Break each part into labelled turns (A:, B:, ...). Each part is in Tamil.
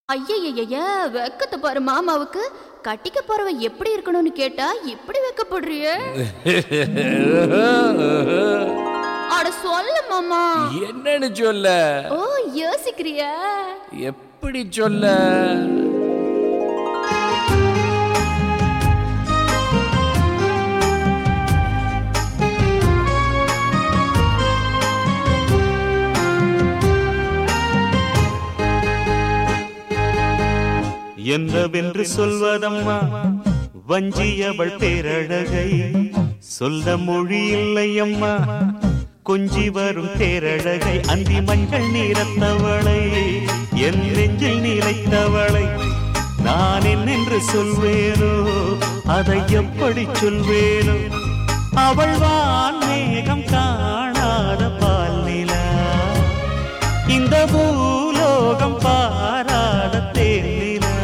A: ஐயய்யய்ய வெக்கத்தை பாரு மாமாவுக்கு கட்டிக்க போறவ எப்படி இருக்கணும்னு கேட்டா இப்படி வெக்கப்படுறியே அட சொல்ல மாமா
B: என்னன்னு சொல்ல
A: ஓ யோசிக்கிறியா
B: எப்படி சொல்ல
C: என்னவென்று சொல்வதம்மா வஞ்சியவள் பேரழகை சொல்ல மொழி இல்லையம்மா கொஞ்சி வரும் தேரழகை அந்தி மஞ்சள் நீரத்தவளை என் நெஞ்சில் நிலைத்தவளை நான் என்னென்று சொல்வேனோ அதை எப்படி சொல்வேனோ அவள் வான் மேகம் காணாத பால் நிலா இந்த பூலோகம் பாராத தேனிலா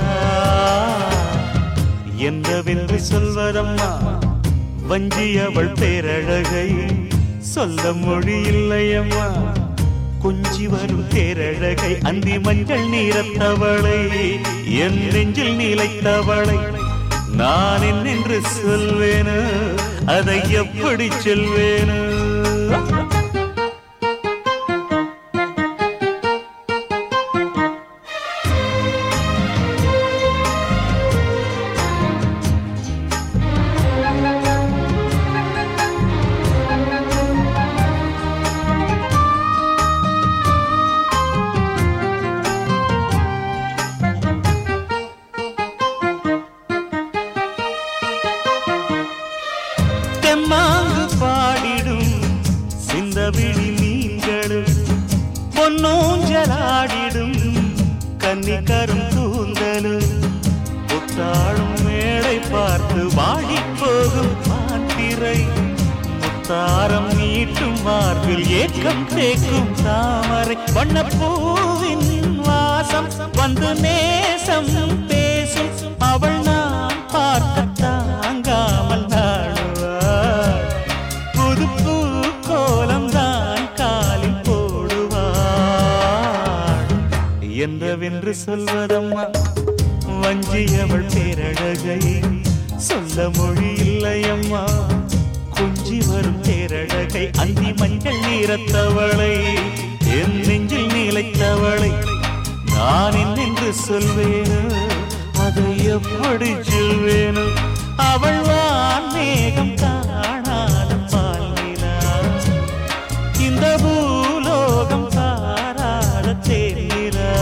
C: என்னவென்று சொல்வதம்மா வஞ்சி அவள் பேரழகை சொல்ல மொழி இல்லையம்மா கொஞ்சி வரும் தேரழகை அந்தி மஞ்சள் நீரத்தவளை என் நெஞ்சில் நிலைத்தவளை நான் என்னென்று சொல்வேனோ அதை எப்படி சொல்வேனோ தெம்மாங்கு பாடிடும் சிந்தவிழி மீன்களும் பொன்னூஞ்சலாடிடும் கன்னிக்கரும் கூந்தலும் புத்தாளும் மேடை பார்த்து வாடிப் போகும் மாத்திரை முத்தாரம் நீட்டும் மார்பில் ஏக்கம் தேக்கும் தாமரை வண்ணப்பூவின் வாசம் வந்து நேசம் பேசும் அவள் நான் பார்க்க தாங்காமல் நாடுவாள் புது பூ கோலம் தான் காலில் போடுவாள் என்றவென்று சொல்வதம்மா வஞ்சியவள் பேரழகை சொல்ல மொழி இல்லையம்மா கொஞ்சி வரும் தேரழகை அந்தி மஞ்சள் நீரத்தவளை என் நெஞ்சில் நிலைத்தவளை நான் என்னென்று சொல்வேனோ அதை எப்படி சொல்வேனோ அவள் வான் மேகம் காணாத பால் நிலா இந்த பூலோகம் பாராத தேரா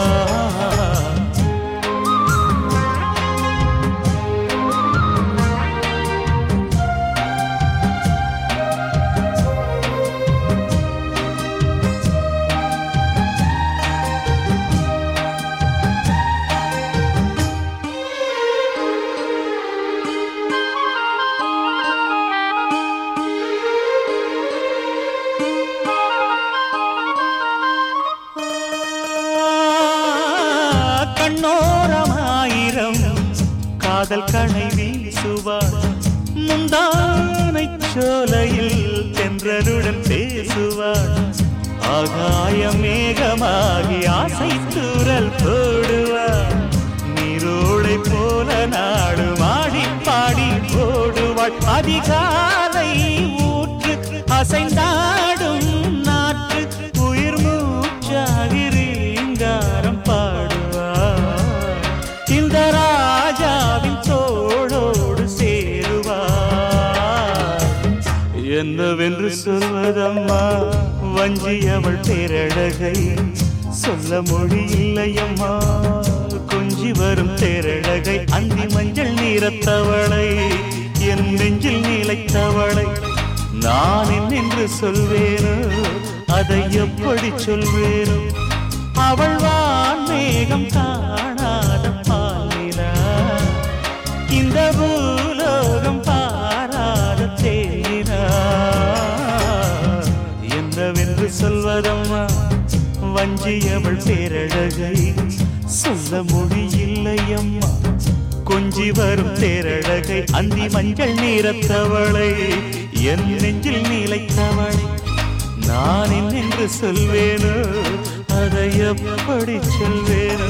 C: கண்ணோரமாயிரம் காதல் கணை வீசுவார் முந்தானை சோலையில் தென்றலுடன் பேசுவார் ஆகாய மேகமாகி ஆசை தூரல் போடுவார் நீரோடை போல நாடு மாடி பாடி போடுவாள் அதிகாலை ஊற்று அசைந்தாடும் நாற்று உயிர் மூச்சாகி ரீங்காரம் பாடுவார் இந்த ராஜாவின் தோளோடு சேருவார் என்னவென்று சொல்வதம்மா வஞ்சி அவள் பேரழகை சொல்ல மொழி இல்லையம்மா கொஞ்சி வரும் தேரழகை அந்தி மஞ்சள் நீரத்தவளை என் நெஞ்சில் நிலைத்தவளை நான் என்னென்று சொல்வேனோ அதை எப்படி சொல்வேனோ அவள் வான் மேகம் காணாத பாலினா இந்த பூலோகம் பாராத தேனா என்னவென்று சொல்வதம்மா வஞ்சியவள் பேரழகை சொல்ல முடியில்லையம்மா கொஞ்சி வரும் தேரழகை அந்தி மஞ்சள் நீரத்தவளை என் நெஞ்சில் நிலைத்தவளை நான் என்னென்று சொல்வேனோ அதை எப்படி சொல்வேனோ